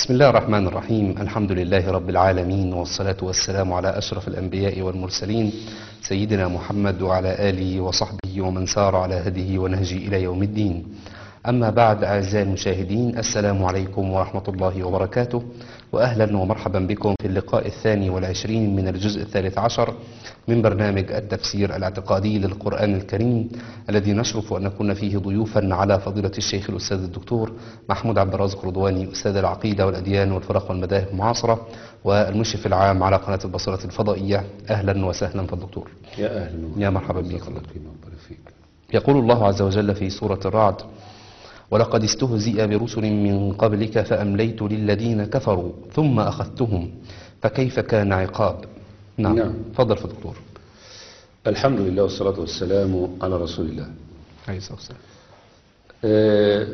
بسم الله الرحمن الرحيم الحمد لله رب العالمين والصلاة والسلام على أشرف الأنبياء والمرسلين سيدنا محمد وعلى آله وصحبه ومن سار على هديه ونهجه إلى يوم الدين أما بعد أعزائي المشاهدين السلام عليكم ورحمة الله وبركاته وأهلا ومرحبا بكم في اللقاء الثاني والعشرين من الجزء الثالث عشر من برنامج التفسير الاعتقادي للقرآن الكريم الذي نشرف أن نكون فيه ضيوفا على فضيلة الشيخ الأستاذ الدكتور محمود عبد الرازق رضواني أستاذ العقيدة والأديان والفرق والمذاهب المعاصرة والمشرف العام على قناة البصرة الفضائية أهلا وسهلا فالدكتور يا أهلا وسهلا. يا مرحبا بك. جزاك الله خير وبارك فيك يقول الله عز وجل في سورة الرعد ولقد استهزئ برسل من قبلك فأمليت للذين كفروا ثم أخذتهم فكيف كان عقاب نعم, نعم. فضل في دكتور الحمد لله والصلاة والسلام على رسول الله عليه الصلاة والسلام آه،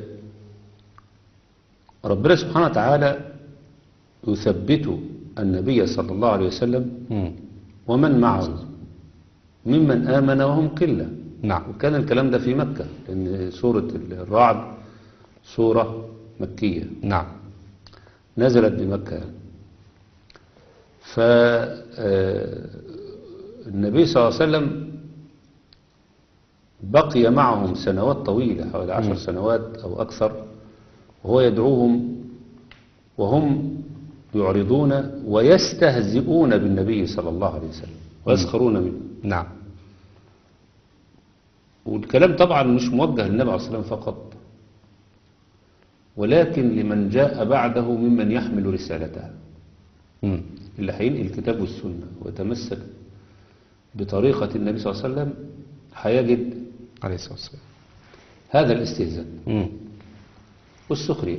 ربنا سبحانه وتعالى يثبت النبي صلى الله عليه وسلم مم. ومن معه ممن آمن وهم قلة نعم وكان الكلام ده في مكة لأن سورة الرعد سورة مكية نعم نزلت بمكة فالنبي صلى الله عليه وسلم بقي معهم سنوات طويلة حوالي عشر سنوات أو أكثر وهو يدعوهم وهم يعرضون ويستهزئون بالنبي صلى الله عليه وسلم ويسخرون منه نعم والكلام طبعا مش موجه للنبي عليه الصلاة والسلام فقط ولكن لمن جاء بعده ممن يحمل رسالته مم. اللي هينقل الكتاب والسنة ويتمسك بطريقة النبي صلى الله عليه وسلم هيجد عليه الصلاة والسلام هذا الاستهزاء مم. والسخرية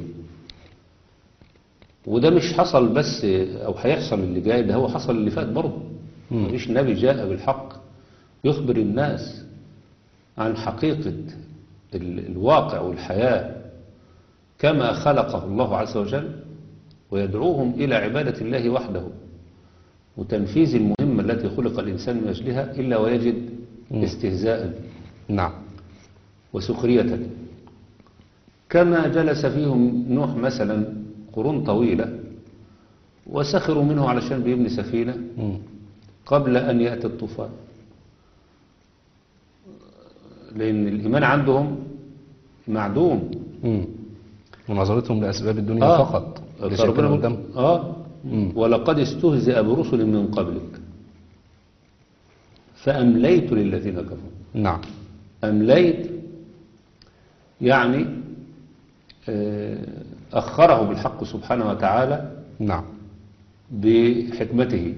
وده مش حصل بس أو هيحصل اللي جاي ده هو حصل اللي فات برضه مم. مفيش نبي جاء بالحق يخبر الناس عن حقيقة ال- الواقع والحياة كما خلقه الله عز وجل ويدعوهم إلى عبادة الله وحده وتنفيذ المهمة التي خلق الإنسان من أجلها إلا ويجد استهزاء نعم وسخرية كما جلس فيهم نوح مثلا قرون طويلة وسخروا منه علشان بيبني سفينة مم. قبل أن يأتي الطوفان لأن الإيمان عندهم معدوم مم. ونظرتهم لأسباب الدنيا آه. فقط ليس فربنا كانوا بيقول- قدام آه ولقد استهزئ برسل من قبلك فأمليت للذين كفروا نعم أمليت يعني آه، أخره بالحق سبحانه وتعالى نعم بحكمته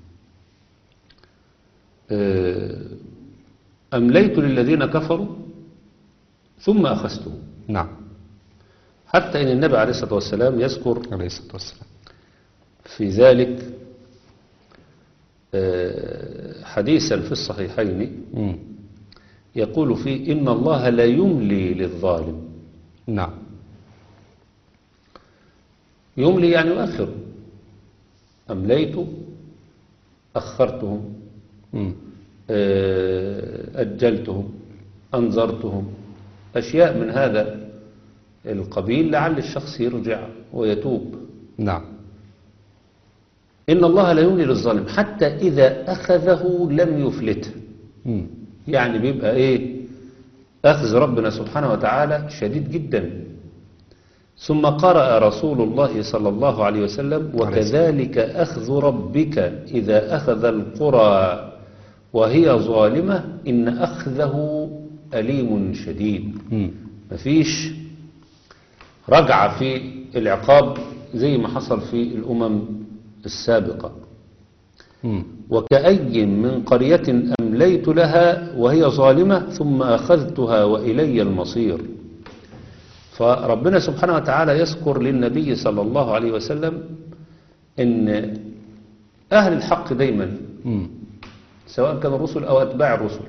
آه، أمليت للذين كفروا ثم أخذتهم نعم حتى إن النبي عليه الصلاة والسلام يذكر عليه الصلاة والسلام في ذلك آه، حديثا في الصحيحين مم. يقول فيه إن الله لا يملي للظالم نعم يملي يعني يؤخر أمليت أخرتهم مم. آه، أجلتهم أنظرتهم أشياء من هذا القبيل لعل الشخص يرجع ويتوب نعم إن الله لا يملي للظالم حتى إذا أخذه لم يفلته مم. يعني بيبقى إيه أخذ ربنا سبحانه وتعالى شديد جدا ثم قرأ رسول الله صلى الله عليه وسلم وكذلك أخذ ربك إذا أخذ القرى وهي ظالمة إن أخذه أليم شديد مم. مفيش رجعة في العقاب زي ما حصل في الأمم السابقة مم. وكأي من قرية أمليت لها وهي ظالمة ثم أخذتها وإلي المصير فربنا سبحانه وتعالى يذكر للنبي صلى الله عليه وسلم أن أهل الحق دايما مم. سواء كانوا الرسل أو أتباع الرسل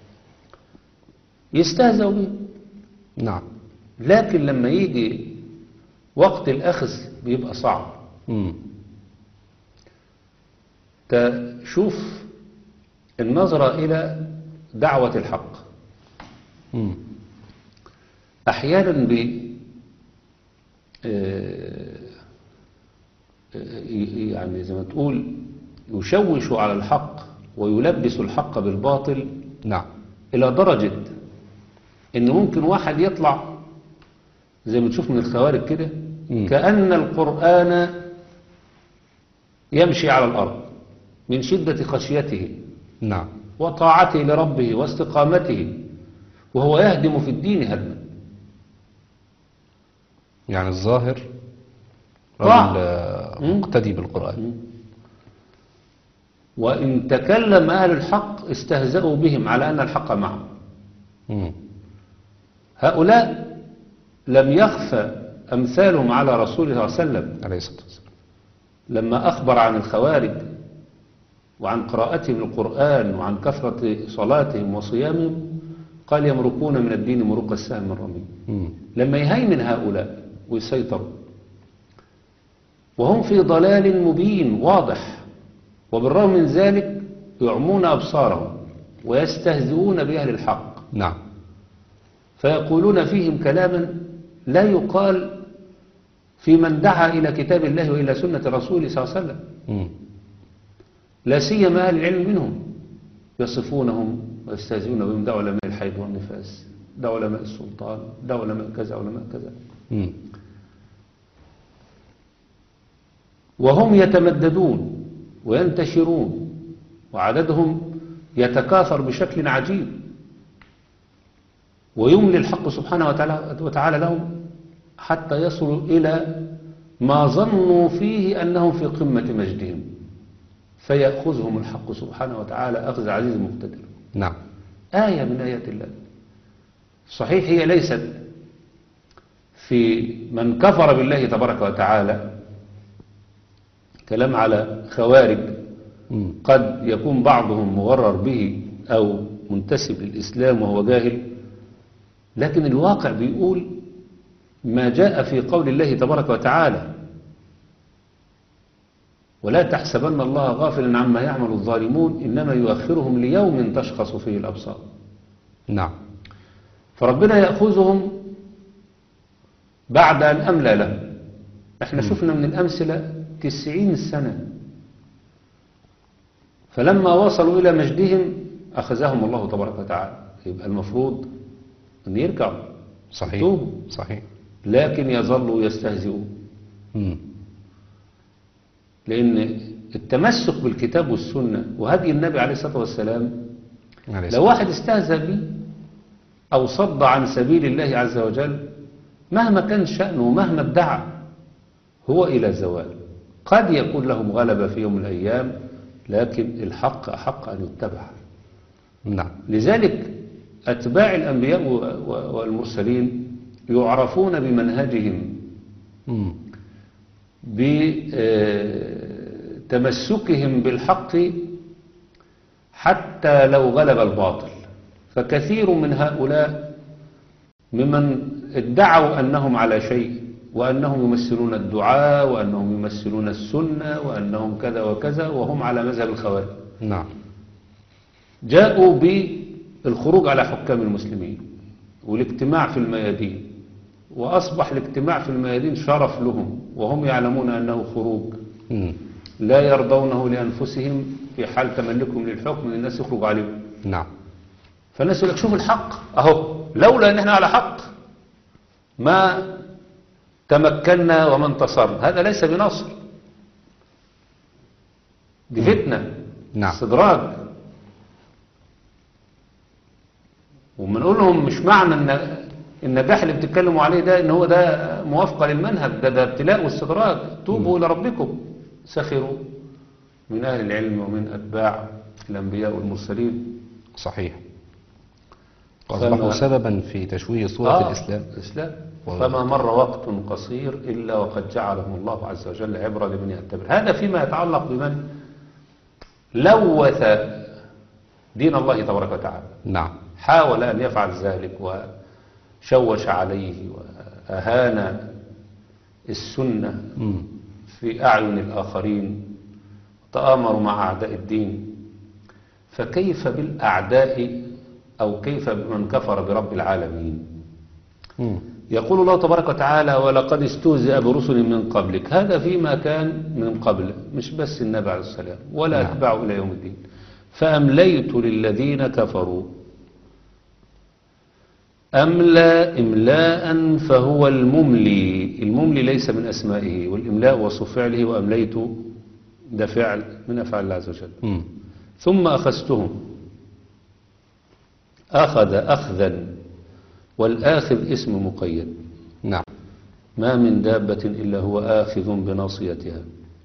يستهزأوا به نعم لكن لما يجي وقت الأخذ بيبقى صعب مم. تشوف النظرة إلى دعوة الحق مم. أحيانا ب آه، ي- يعني زي ما تقول يشوش على الحق ويلبس الحق بالباطل نعم إلى درجة إن ممكن واحد يطلع زي ما تشوف من الخوارج كده مم. كأن القرآن يمشي على الأرض من شدة خشيته نعم وطاعته لربه واستقامته وهو يهدم في الدين هدما يعني الظاهر طبعا. رجل آه، مم. مقتدي بالقرآن وإن تكلم أهل الحق استهزأوا بهم على أن الحق معهم مم. هؤلاء لم يخفى أمثالهم على رسول الله صلى الله عليه وسلم عليه الصلاة والسلام لما أخبر عن الخوارج وعن قراءتهم القرآن وعن كثرة صلاتهم وصيامهم قال يمرقون من الدين مروق السهم من رمي مم. لما يهيمن هؤلاء ويسيطروا وهم في ضلال مبين واضح وبالرغم من ذلك يعمون أبصارهم ويستهزئون بأهل الحق نعم فيقولون فيهم كلاما لا يقال في من دعا إلى كتاب الله وإلى سنة رسوله صلى الله عليه وسلم مم. لا سيما أهل العلم منهم يصفونهم ويستهزئون بهم ده علماء الحيض والنفاس ده علماء السلطان ده علماء كذا علماء كذا مم. وهم يتمددون وينتشرون وعددهم يتكاثر بشكل عجيب ويملي الحق سبحانه وتعالى, وتعالى لهم حتى يصلوا إلى ما ظنوا فيه أنهم في قمة مجدهم فيأخذهم الحق سبحانه وتعالى أخذ عزيز مقتدر نعم آية من آيات الله صحيح هي ليست في من كفر بالله تبارك وتعالى كلام على خوارج مم. قد يكون بعضهم مغرر به أو منتسب للإسلام وهو جاهل لكن الواقع بيقول ما جاء في قول الله تبارك وتعالى ولا تحسبن الله غافلا عما يعمل الظالمون إنما يؤخرهم ليوم تشخص فيه الأبصار نعم فربنا يأخذهم بعد أن أملى لهم احنا شفنا من الأمثلة تسعين سنة فلما وصلوا إلى مجدهم أخذهم الله تبارك وتعالى يبقى المفروض أن يرجعوا صحيح يتوبوا. صحيح لكن يظلوا يستهزئون مم. لأن التمسك بالكتاب والسنة وهدي النبي عليه الصلاة والسلام عليه لو الصلاة واحد استهزأ به أو صد عن سبيل الله عز وجل مهما كان شأنه ومهما ادعى هو إلى زوال قد يكون لهم غلبة في يوم من الأيام لكن الحق أحق أن يتبع نعم لذلك أتباع الأنبياء و- و- والمرسلين يعرفون بمنهجهم مم. بتمسكهم بالحق حتى لو غلب الباطل فكثير من هؤلاء ممن ادعوا أنهم على شيء وأنهم يمثلون الدعاء وأنهم يمثلون السنة وأنهم كذا وكذا وهم على مذهب الخوارج نعم جاءوا بالخروج على حكام المسلمين والاجتماع في الميادين وأصبح الاجتماع في الميادين شرف لهم وهم يعلمون أنه خروج مم. لا يرضونه لأنفسهم في حال تملكهم للحكم ان الناس يخرج عليهم نعم فالناس يقول لك شوف الحق اهو لولا ان احنا على حق ما تمكنا وما انتصرنا هذا ليس بنصر دي فتنة نعم. استدراج وما نقول لهم مش معنى ان النجاح اللي بتتكلموا عليه ده ان هو ده موافقة للمنهج ده ده ابتلاء واستدراج توبوا الى ربكم سخروا من اهل العلم ومن اتباع الانبياء والمرسلين صحيح وأصبحوا فما- سببا في تشويه صورة آه، الإسلام الإسلام والله. فما مر وقت قصير إلا وقد جعلهم الله عز وجل عبرة لمن يعتبر هذا فيما يتعلق بمن لوث دين الله تبارك وتعالى نعم حاول أن يفعل ذلك وشوش عليه وأهان السنة مم. في أعين الآخرين تآمروا مع أعداء الدين فكيف بالأعداء أو كيف بمن كفر برب العالمين مم. يقول الله تبارك وتعالى ولقد استهزئ برسل من قبلك هذا فيما كان من قبل مش بس النبي عليه السلام ولا نعم. أتبعه إلى يوم الدين فأمليت للذين كفروا أملى إملاء فهو المملي المملي ليس من أسمائه والإملاء وصف فعله وأمليت ده فعل من أفعال الله عز وجل مم. ثم أخذتهم أخذ أخذا والآخذ اسم مقيد نعم ما من دابة إلا هو آخذ بناصيتها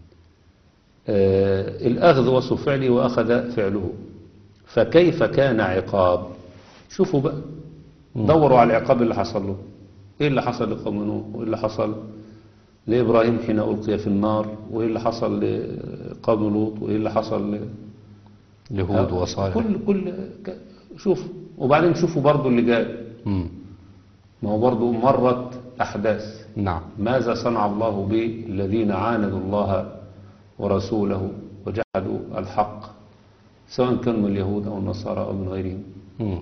آه الأخذ وصف فعله وأخذ فعله فكيف كان عقاب شوفوا بقى دوروا على العقاب اللي حصل له ايه اللي حصل لقوم نوح وايه اللي حصل لإبراهيم حين ألقي في النار وايه اللي حصل لقوم لوط وايه اللي حصل ل... لهود وصالح كل كل ك- شوف وبعدين شوفوا برضو اللي جاي مم. ما هو برضو مرت أحداث نعم ماذا صنع الله بالذين عاندوا الله ورسوله وجحدوا الحق سواء كانوا من اليهود أو النصارى أو من غيرهم مم.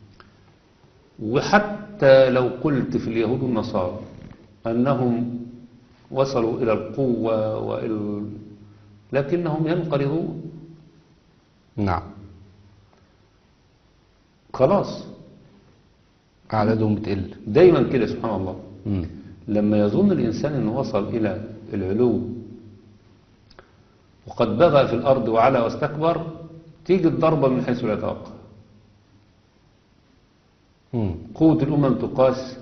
وحتى لو قلت في اليهود والنصارى أنهم وصلوا إلى القوة وإلى لكنهم ينقرضون نعم خلاص أعدادهم بتقل دايما كده سبحان الله مم. لما يظن الإنسان أنه وصل إلى العلو وقد بغى في الأرض وعلى واستكبر تيجي الضربة من حيث لا يتوقع مم. قوة الأمم تقاس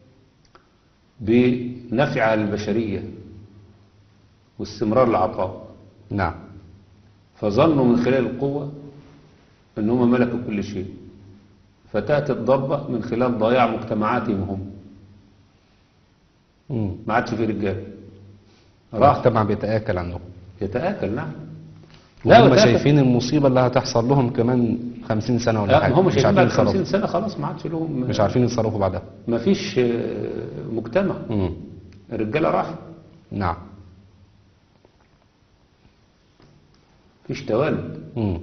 بنفعها للبشرية واستمرار العطاء نعم فظنوا من خلال القوة أن هم ملكوا كل شيء فتأتي الضربة من خلال ضياع مجتمعاتهم هم مم. ما عادش في رجال راح المجتمع بيتآكل عنهم يتآكل نعم لا هم وتآكل. شايفين المصيبة اللي هتحصل لهم كمان خمسين سنة ولا لا حاجة هم مش شايفين عارفين بعد 50 يتصرفوا سنة خلاص ما عادش لهم مش عارفين يتصرفوا بعدها ما فيش آه، مجتمع مم. الرجالة راح نعم فيش توالد مم.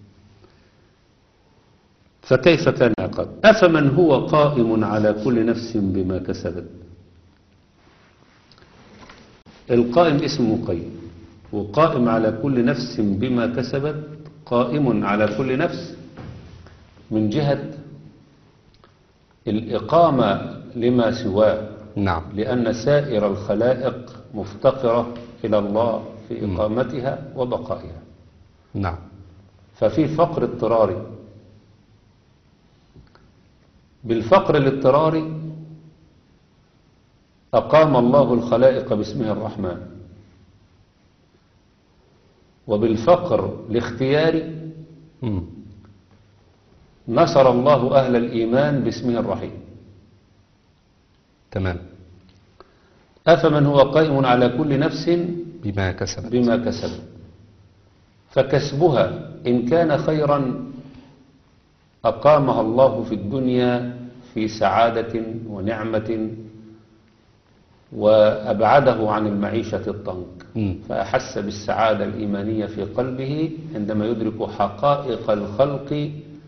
فكيف كان عقاب أفمن هو قائم على كل نفس بما كسبت القائم اسم مقيم وقائم على كل نفس بما كسبت قائم على كل نفس من جهة الإقامة لما سواه نعم لأن سائر الخلائق مفتقرة إلى الله في إقامتها وبقائها نعم ففي فقر اضطراري بالفقر الاضطراري أقام الله الخلائق باسمه الرحمن وبالفقر الاختياري مم. نصر الله أهل الإيمان باسمه الرحيم تمام أفمن هو قائم على كل نفس بما كسبت بما كسبت فكسبها إن كان خيرا أقامها الله في الدنيا في سعادة ونعمة وأبعده عن المعيشة الضنك مم. فأحس بالسعادة الإيمانية في قلبه عندما يدرك حقائق الخلق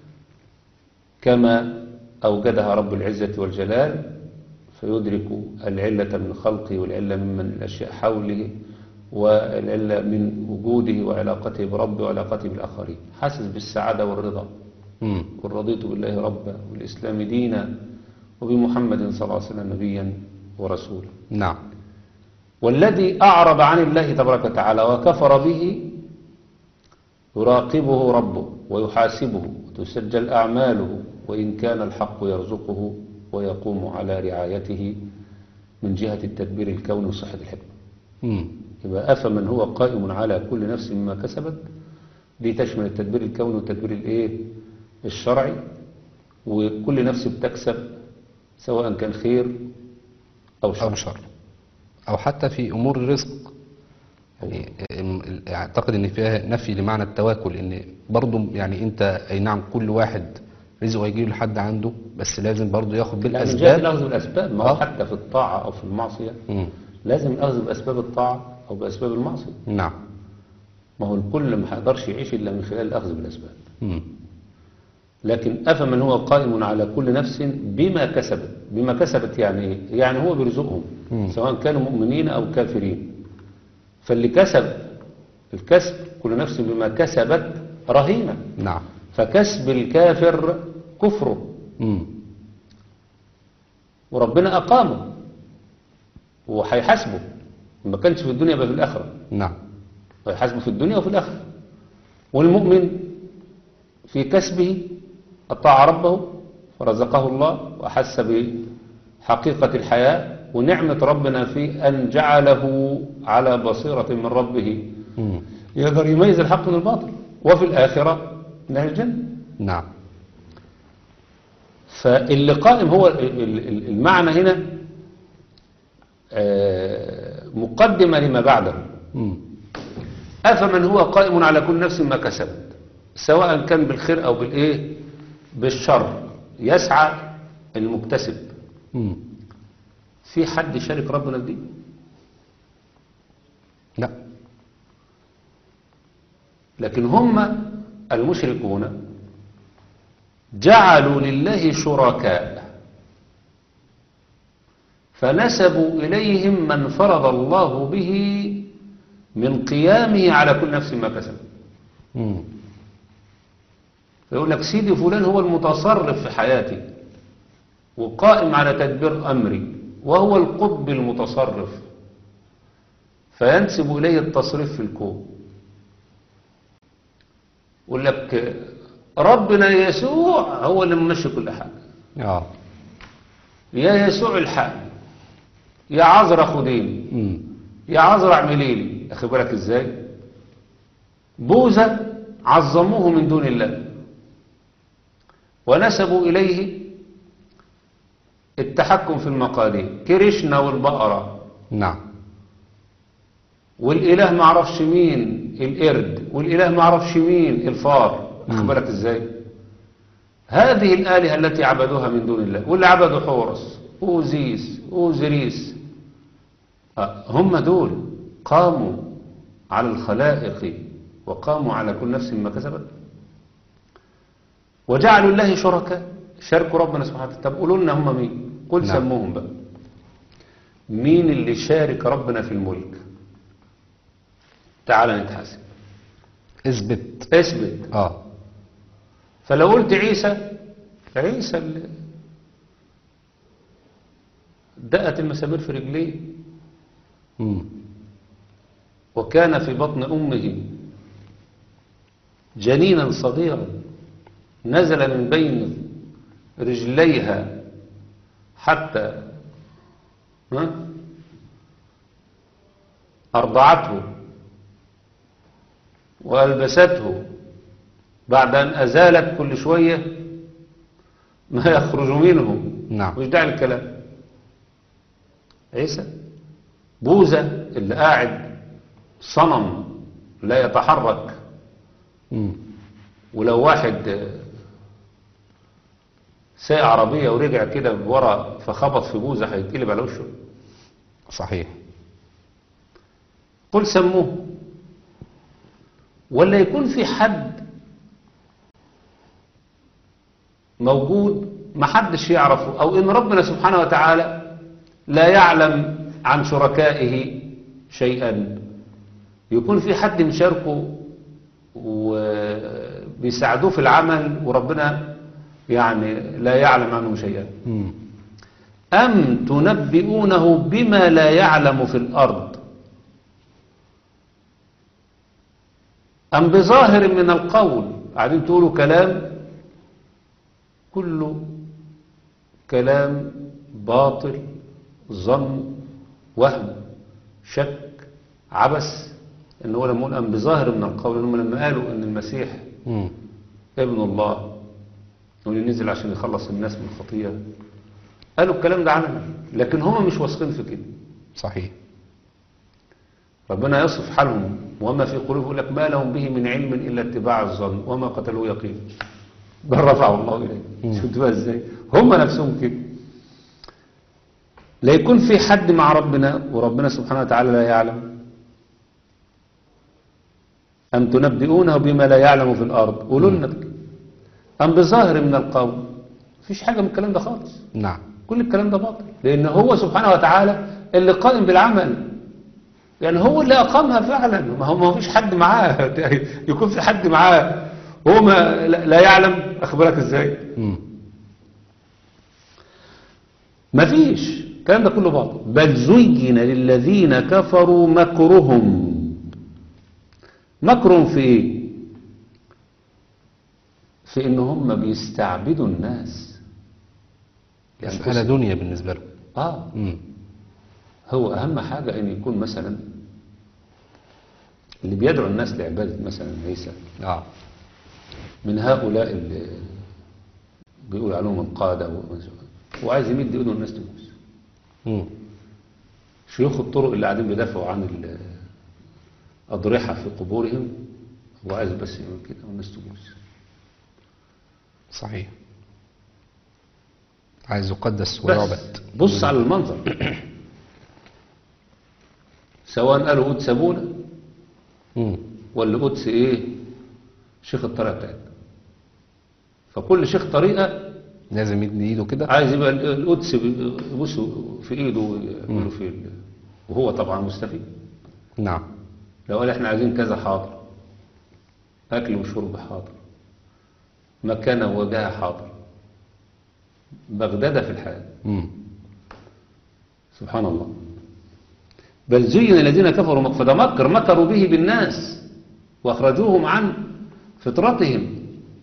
كما أوجدها رب العزة والجلال فيدرك العلة من خلقه والعلة ممن الأشياء حوله والعلة من وجوده وعلاقته بربه وعلاقته بالآخرين حاسس بالسعادة والرضا مم. قل رضيت بالله ربا والإسلام دينا وبمحمد صلى الله عليه وسلم نبيا ورسولا نعم والذي أعرض عن الله تبارك وتعالى وكفر به يراقبه ربه ويحاسبه وتسجل أعماله وإن كان الحق يرزقه ويقوم على رعايته من جهة التدبير الكوني وصحة الحكمة مم. يبقى أفمن هو قائم على كل نفس مما كسبت دي تشمل التدبير الكوني والتدبير الايه الشرعي وكل نفس بتكسب سواء كان خير أو شر أو شر أو حتى في أمور الرزق يعني ام- أعتقد إن فيها نفي لمعنى التواكل إن برضه يعني أنت أي نعم كل واحد رزقه هيجي لحد عنده بس لازم برضه ياخد لا من جهة بالأسباب الأخذ بالأسباب ما هو آه. حتى في الطاعة أو في المعصية مم. لازم الأخذ بأسباب الطاعة أو بأسباب المعصية نعم ما هو الكل ما هيقدرش يعيش إلا من خلال الأخذ بالأسباب مم. لكن أفمن هو قائم على كل نفس بما كسبت بما كسبت يعني إيه؟ يعني هو بيرزقهم مم. سواء كانوا مؤمنين أو كافرين فاللي كسب الكسب كل نفس بما كسبت رهينة نعم فكسب الكافر كفره مم. وربنا أقامه وهيحاسبه ما كانش في الدنيا يبقى في الآخرة نعم ويحاسبه في الدنيا وفي الآخرة والمؤمن في كسبه أطاع ربه فرزقه الله وأحس بحقيقة الحياة ونعمة ربنا في أن جعله على بصيرة من ربه مم. يقدر يميز الحق من الباطل وفي الآخرة من أهل الجنة نعم فاللي قائم هو ال- ال- ال- المعنى هنا آه، مقدمة لما بعده مم. أفمن هو قائم على كل نفس ما كسبت سواء كان بالخير أو بالإيه بالشر يسعى المكتسب مم. في حد يشارك ربنا في دي لا لكن هم المشركون جعلوا لله شركاء فنسبوا إليهم من فرض الله به من قيامه على كل نفس ما كسب مم. فيقول لك سيدي فلان هو المتصرف في حياتي وقائم على تدبير أمري وهو القطب المتصرف فينسب إليه التصريف في الكون يقول لك ربنا يسوع هو اللي ممشي كل حاجة اه يا يسوع الحق يا عذرا خديني مم. يا عذرا اعملي لي اخي بالك ازاي بوذا عظموه من دون الله ونسبوا اليه التحكم في المقادير كريشنا والبقرة نعم والاله ما عرفش مين القرد والاله ما عرفش مين الفار اخي مم. بالك ازاي هذه الآلهة التي عبدوها من دون الله واللي عبدوا حورس وزيس وزريس آه، هم دول قاموا على الخلائق وقاموا على كل نفس ما كسبت وجعلوا الله شركاء شاركوا ربنا سبحانه وتعالى طب قولوا لنا هم مين قل نعم. سموهم بقى مين اللي شارك ربنا في الملك تعال نتحاسب اثبت اثبت اه فلو قلت عيسى عيسى اللي دقت المسامير في رجليه مم. وكان في بطن أمه جنينا صغيرا نزل من بين رجليها حتى ها؟ أرضعته وألبسته بعد أن أزالت كل شوية ما يخرج منه نعم مش داعي الكلام عيسى بوذا اللي قاعد صنم لا يتحرك مم. ولو واحد آه، ساق عربية ورجع كده ورا فخبط في بوذا هيتقلب على وشه صحيح قل سموه ولا يكون في حد موجود محدش يعرفه او ان ربنا سبحانه وتعالى لا يعلم عن شركائه شيئا يكون في حد مشاركه وبيساعدوه في العمل وربنا يعني لا يعلم عنه شيئا مم. أم تنبئونه بما لا يعلم في الأرض أم بظاهر من القول قاعدين تقولوا كلام كله كلام باطل ظن وهم شك عبث ان هو لما يقول أم بظاهر من القول انهم لما قالوا ان المسيح مم. ابن الله واللي نزل عشان يخلص الناس من الخطيئة قالوا الكلام ده عننا لكن هم مش واثقين في كده صحيح ربنا يصف حالهم وما في قلوبهم يقول لك ما لهم به من علم إلا اتباع الظن وما قتلوه يقين بل رفعه الله إليه مم. شفت بقى ازاي هم نفسهم كده لا يكون في حد مع ربنا وربنا سبحانه وتعالى لا يعلم أم تنبئونه بما لا يعلم في الأرض قولوا لنا كده. أم بظاهر من القول مفيش حاجة من الكلام ده خالص نعم كل الكلام ده باطل لأن هو سبحانه وتعالى اللي قائم بالعمل يعني هو اللي أقامها فعلا ما هو ما فيش حد معاه يكون في حد معاه هو ما لا لا يعلم أخبرك إزاي مم. ما فيش الكلام ده كله باطل بل زين للذين كفروا مكرهم مكرهم في ايه في ان هم بيستعبدوا الناس مسألة دنيا بالنسبة له اه مم. هو اهم حاجة ان يكون مثلا اللي بيدعو الناس لعبادة مثلا عيسى اه من هؤلاء اللي بيقول عليهم القادة و- وعايز يمد ايده الناس تبوس مم. شيوخ الطرق اللي قاعدين بيدافعوا عن ال- الأضرحة في قبورهم هو عايز بس يعمل كده والناس تبوس صحيح عايز يقدس بس ويعبد بص على المنظر سواء قالوا قدس أبونا مم. ولا قدس إيه شيخ الطريقة بتاعتنا فكل شيخ طريقة لازم يدني ايده كده عايز يبقى القدس يبوسه في إيده ويعملوا في ال- وهو طبعا مستفيد نعم لو قال احنا عايزين كذا حاضر اكل وشرب حاضر مكانه ووجهه حاضر بغداد في الحياة مم. سبحان الله بل زين الذين كفروا مك- فده مكر مكروا به بالناس واخرجوهم عن فطرتهم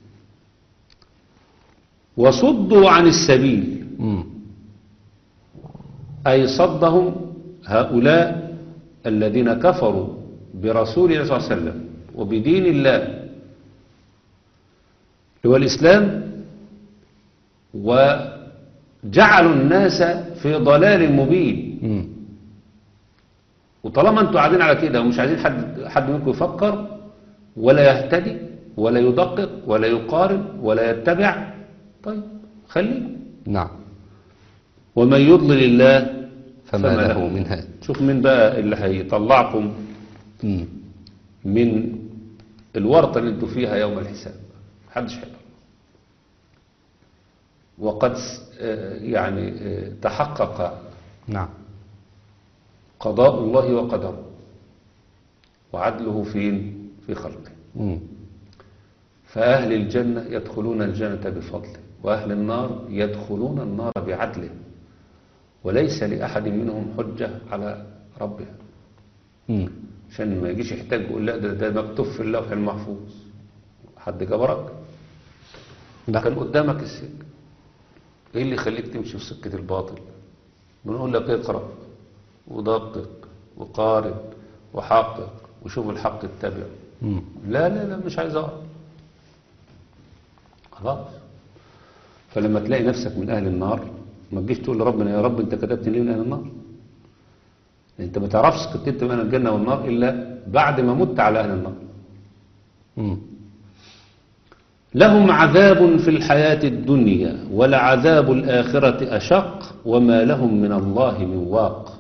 وصدوا عن السبيل مم. أي صدهم هؤلاء الذين كفروا برسول الله صلى الله عليه وسلم وبدين الله اللي هو الإسلام وجعلوا الناس في ضلال مبين مم. وطالما انتوا قاعدين على كده ومش عايزين حد حد منكم يفكر ولا يهتدي ولا يدقق ولا يقارن ولا يتبع طيب خليه نعم ومن يضلل الله فما له من هاد شوف مين بقى اللي هيطلعكم مم. من الورطة اللي انتوا فيها يوم الحساب محدش هيقدر وقد س- آه، يعني آه، تحقق نعم قضاء الله وقدره وعدله فين في خلقه مم. فأهل الجنة يدخلون الجنة بفضله وأهل النار يدخلون النار بعدله وليس لأحد منهم حجة على ربه مم. عشان ما يجيش يحتاج يقول لا ده, ده مكتوب في اللوح المحفوظ حد جبرك لا كان قدامك السكة ايه اللي يخليك تمشي في سكة الباطل بنقول لك اقرأ ودقق وقارن وحقق وشوف الحق اتبعه مم. لا لا لا مش عايز اقرا خلاص فلما تلاقي نفسك من اهل النار ما تجيش تقول لربنا يا رب انت كتبتني ليه من اهل النار انت ما تعرفش كنت انت من اهل الجنه والنار الا بعد ما مت على اهل النار مم. لهم عذاب في الحياة الدنيا ولعذاب الآخرة أشق وما لهم من الله من واق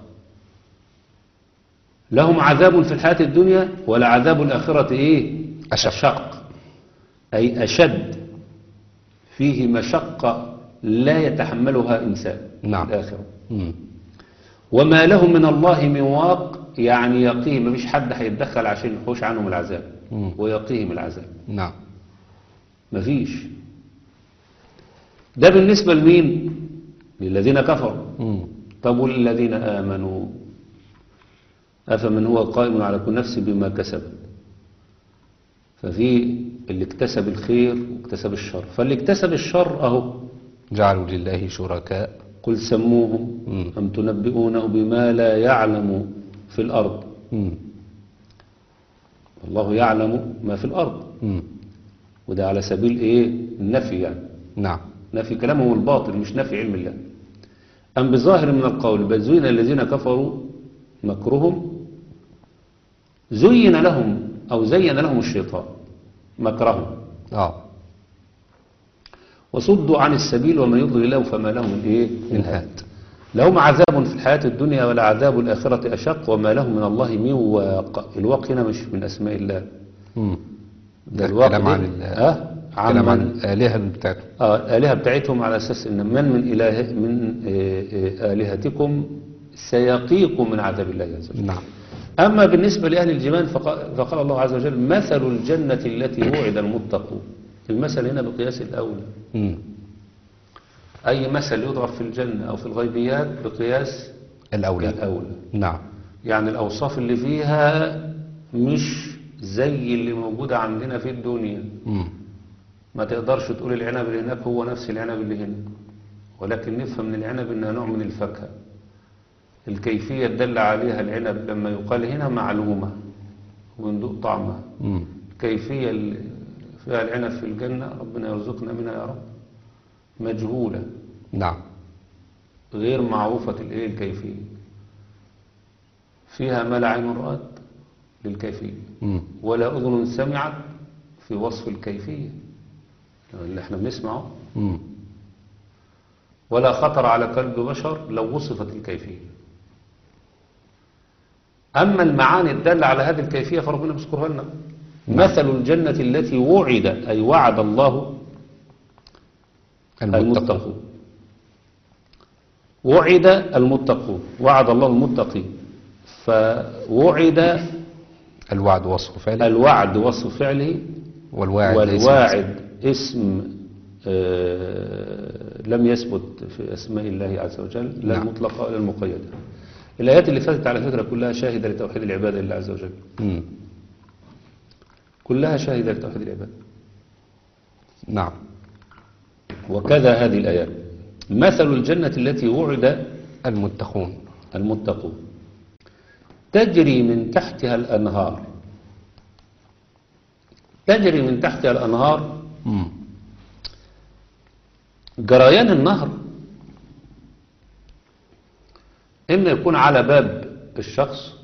لهم عذاب في الحياة الدنيا ولعذاب الآخرة إيه أشق. أشق أي أشد فيه مشقة لا يتحملها إنسان نعم. الآخرة مم. وما لهم من الله من واق يعني يقيه ما فيش حد هيتدخل عشان يحوش عنهم العذاب مم. ويقيهم العذاب نعم مفيش ده بالنسبة لمين للذين كفروا مم. طب وللذين آمنوا أفمن هو قائم على كل نفس بما كسب ففي اللي اكتسب الخير واكتسب الشر فاللي اكتسب الشر أهو جعلوا لله شركاء قل سموهم مم. أم تنبئونه بما لا يعلم في الأرض مم. الله يعلم ما في الأرض مم. وده على سبيل إيه النفي يعني نعم نفي كلامهم الباطل مش نفي علم الله أم بظاهر من القول بل زين الذين كفروا مكرهم زين لهم أو زين لهم الشيطان مكرهم اه وصدوا عن السبيل ومن يضلل الله فما له من إيه من هاد لهم عذاب في الحياة الدنيا ولعذاب الآخرة أشق وما لهم من الله من واق الواق هنا مش من أسماء الله مم. ده ده الواق الكلام ده عن ال- أه كلام عن عمن الآلهة بتاعتهم آه، الآلهة بتاعتهم على أساس إن من من إله من آه، آه، آلهتكم سيقيكم من عذاب الله عز وجل نعم أما بالنسبة لأهل الجبال فق- فقال الله عز وجل مثل الجنة التي وعد المتقون المثل هنا بقياس الأولى مم. أي مثل يضرب في الجنة أو في الغيبيات بقياس الأولى الأولى نعم يعني الأوصاف اللي فيها مش زي اللي موجودة عندنا في الدنيا مم. ما تقدرش تقول العنب اللي هناك هو نفس العنب اللي هنا ولكن نفهم من العنب انها نوع من الفاكهة الكيفية دل عليها العنب لما يقال هنا معلومة وندوق طعمها مم. الكيفية اللي فيها العنب في الجنة ربنا يرزقنا منها يا رب مجهولة نعم غير معروفة الايه الكيفية فيها ما لا عين رأت للكيفية مم. ولا أذن سمعت في وصف الكيفية اللي احنا بنسمعه مم. ولا خطر على قلب بشر لو وصفت الكيفية أما المعاني الدالة على هذه الكيفية فربنا بيذكرها لنا مثل الجنة التي وعد أي وعد الله المتقون المتقون وعد المتقون وعد الله المتقين فوعد الوعد وصف فعل الوعد وصف فعله والواعد ليس والواعد اسم آه، لم يثبت في أسماء الله عز وجل لا نعم. المطلقة ولا المقيدة الآيات اللي فاتت على فكرة كلها شاهدة لتوحيد العبادة لله عز وجل مم. كلها شاهدة لتوحيد العبادة نعم وكذا هذه الآيات مثل الجنة التي وعد المتقون المتقون تجري من تحتها الأنهار تجري من تحتها الأنهار مم. جريان النهر إما يكون على باب الشخص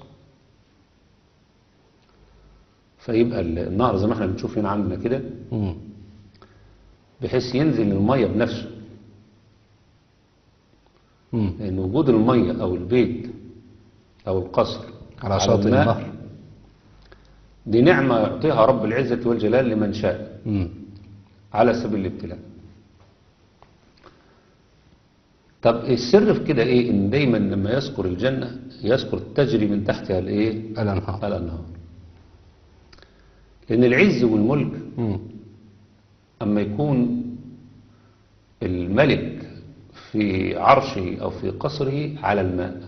فيبقى النهر زي ما احنا بنشوف هنا عندنا كده مم. بحيث ينزل المية بنفسه مم. لأن وجود المية أو البيت أو القصر على شاطئ الماء النهر دي نعمة يعطيها رب العزة والجلال لمن شاء مم. على سبيل الابتلاء طب السر في كده ايه ان دايما لما يذكر الجنة يذكر تجري من تحتها الايه الأنهار الانهار لان العز والملك مم. اما يكون الملك في عرشه او في قصره على الماء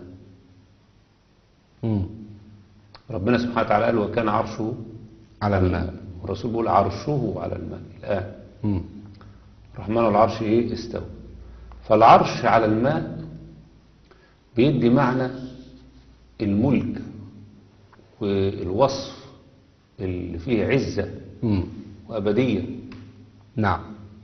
مم. ربنا سبحانه وتعالى قال وكان عرشه على الماء والرسول بيقول عرشه على الماء الان مم. الرحمن والعرش ايه استوى فالعرش على الماء بيدي معنى الملك والوصف اللي فيه عزة مم. وأبدية نعم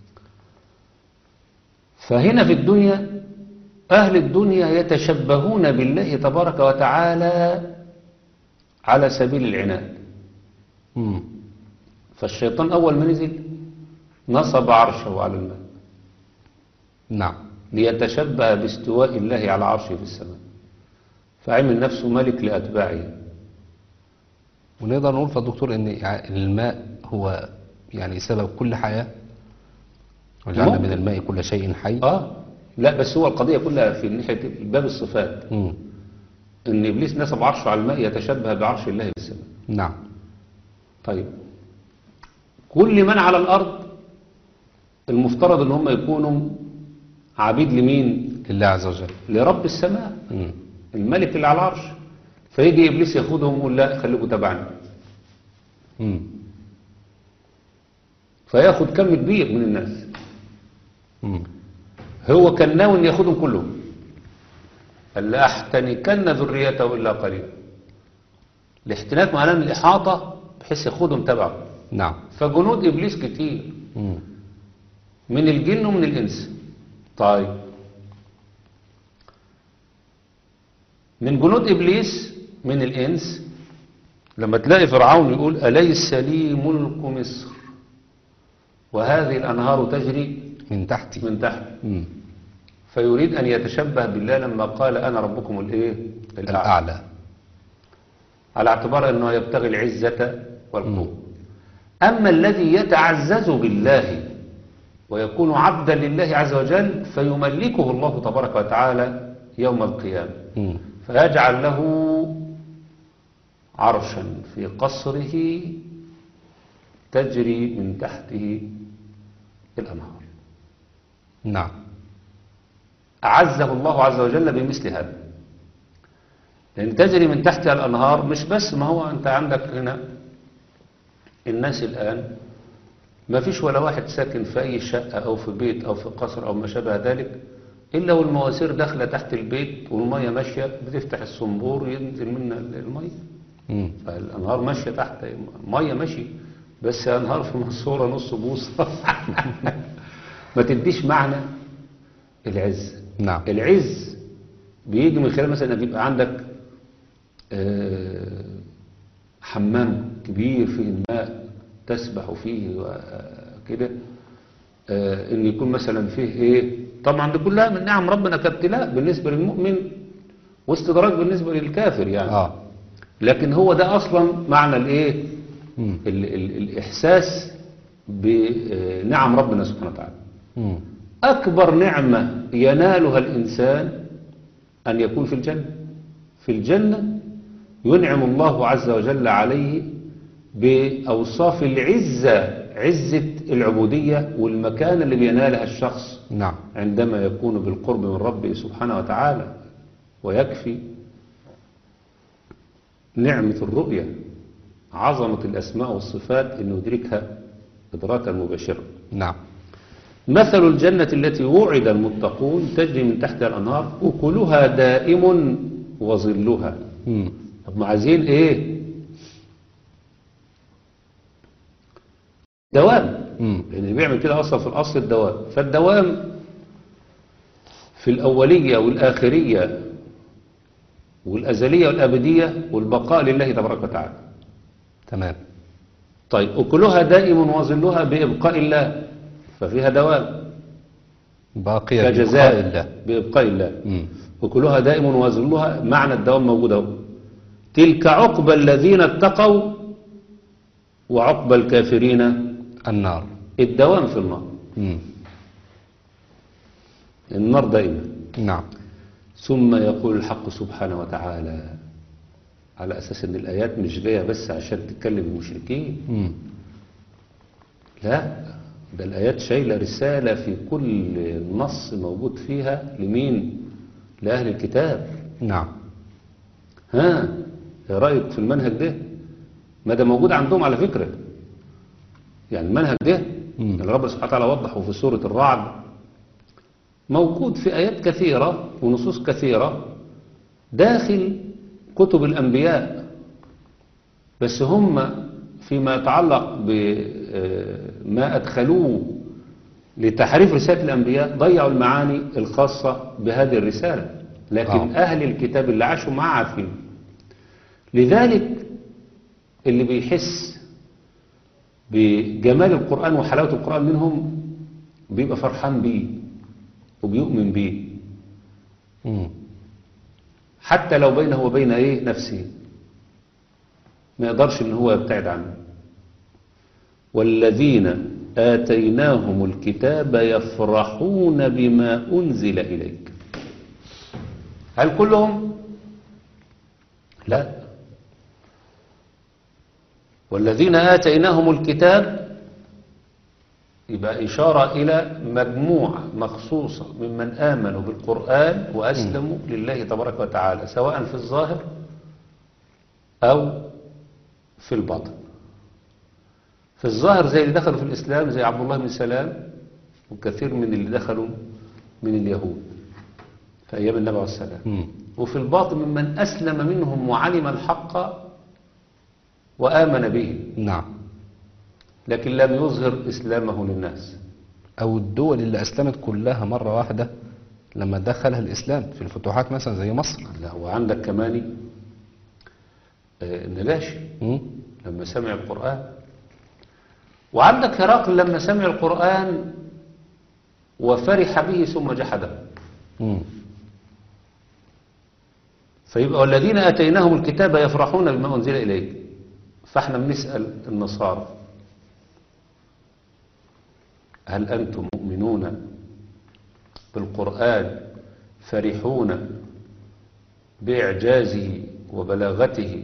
فهنا في الدنيا أهل الدنيا يتشبهون بالله تبارك وتعالى على سبيل العناد مم. فالشيطان أول ما نزل نصب عرشه على الماء نعم ليتشبه باستواء الله على عرشه في السماء فعمل نفسه ملك لأتباعه ونقدر نقول فالدكتور ان الماء هو يعني سبب كل حياة وجعلنا ممكن. من الماء كل شيء حي آه لا بس هو القضية كلها في ناحية باب الصفات مم. إن إبليس نسب عرشه على الماء يتشبه بعرش الله في السماء نعم طيب كل من على الأرض المفترض إن هم يكونوا عبيد لمين لله عز وجل لرب السماء مم. الملك اللي على العرش فيجي إبليس ياخدهم ويقول لا خليكم تبعني مم. فياخد كم كبير من الناس مم. هو كان ناوي ان ياخدهم كلهم قال لاحتنكن ذريته الا قليلا الاحتناك معناه ان الاحاطه بحيث ياخدهم تبعه نعم فجنود ابليس كتير مم. من الجن ومن الانس طيب من جنود ابليس من الانس لما تلاقي فرعون يقول اليس لي ملك مصر وهذه الانهار تجري من تحتي من تحت مم. فيريد أن يتشبه بالله لما قال أنا ربكم الإيه الأعلى الأعلى على اعتبار أنه يبتغي العزة والقوة أما الذي يتعزز بالله ويكون عبدا لله عز وجل فيملكه الله تبارك وتعالى يوم القيامة مم. فيجعل له عرشا في قصره تجري من تحته الأنهار نعم أعزه الله عز وجل بمثل هذا لأن تجري من تحتها الأنهار مش بس ما هو أنت عندك هنا الناس الآن ما فيش ولا واحد ساكن في أي شقة أو في بيت أو في قصر أو ما شابه ذلك إلا والمواسير داخلة تحت البيت والمية ماشية بتفتح الصنبور ينزل منها المية مم. فالأنهار ماشية تحت مية ماشي بس أنهار في منصورة نص بوصة ما تديش معنى العز نعم العز بيجي من خلال مثلا انك يبقى عندك آه، حمام كبير فيه الماء تسبح فيه وكده آه، ان يكون مثلا فيه ايه طبعا دي كلها من نعم ربنا كابتلاء بالنسبة للمؤمن واستدراج بالنسبة للكافر يعني اه لكن هو ده اصلا معنى الايه مم. ال ال الاحساس بنعم ربنا سبحانه وتعالى مم. أكبر نعمة ينالها الإنسان أن يكون في الجنة في الجنة ينعم الله عز وجل عليه بأوصاف العزة عزة العبودية والمكان اللي بينالها الشخص نعم عندما يكون بالقرب من ربه سبحانه وتعالى ويكفي نعمة الرؤية عظمة الأسماء والصفات أن يدركها إدراكا مباشرا نعم مثل الجنة التي وعد المتقون تجري من تحتها الأنهار أكلها دائم وظلها مم. طب ما عايزين إيه دوام مم. لأن اللي بيعمل كده أصلا في الأصل الدوام فالدوام في الأولية والآخرية والأزلية والأبدية والبقاء لله تبارك وتعالى تمام طيب أكلها دائم وظلها بإبقاء الله ففيها دوام باقية بإبقاء كجزاء الله بإبقاء الله مم. وكلها دائم وظلها معنى الدوام موجود اهو تلك عقبى الذين اتقوا وعقبى الكافرين النار الدوام في النار مم. النار دائما نعم ثم يقول الحق سبحانه وتعالى على أساس أن الآيات مش جاية بس عشان تتكلم المشركين مم. لا ده الآيات شايلة رسالة في كل نص موجود فيها لمين لأهل الكتاب نعم ها ايه رايك في المنهج ده ما ده موجود عندهم على فكرة يعني المنهج ده مم. اللي رب سبحانه وتعالى وضحه في سورة الرعد موجود في آيات كثيرة ونصوص كثيرة داخل كتب الأنبياء بس هم فيما يتعلق بما أدخلوه لتحريف رسالة الأنبياء ضيعوا المعاني الخاصة بهذه الرسالة لكن آه. أهل الكتاب اللي عاشوا معاه عارفين لذلك اللي بيحس بجمال القرآن وحلاوة القرآن منهم بيبقى فرحان بيه وبيؤمن بيه مم. حتى لو بينه وبين ايه نفسه ما يقدرش ان هو يبتعد عنه والذين آتيناهم الكتاب يفرحون بما أنزل إليك هل كلهم؟ لا والذين آتيناهم الكتاب يبقى إشارة إلى مجموعة مخصوصة ممن آمنوا بالقرآن وأسلموا لله تبارك وتعالى سواء في الظاهر أو في الباطن في الظاهر زي اللي دخلوا في الإسلام زي عبد الله بن سلام وكثير من اللي دخلوا من اليهود في أيام النبي عليه السلام مم. وفي الباطن ممن أسلم منهم وعلم الحق وآمن به نعم لكن لم يظهر إسلامه للناس أو الدول اللي أسلمت كلها مرة واحدة لما دخلها الإسلام في الفتوحات مثلا زي مصر لا وعندك كمان آه، النجاشي مم. لما سمع القرآن وعندك هرقل لما سمع القرآن وفرح به ثم جحده مم. فيبقى والذين آتيناهم الكتاب يفرحون بما أنزل إليك فاحنا بنسأل النصارى هل أنتم مؤمنون بالقرآن فرحون بإعجازه وبلاغته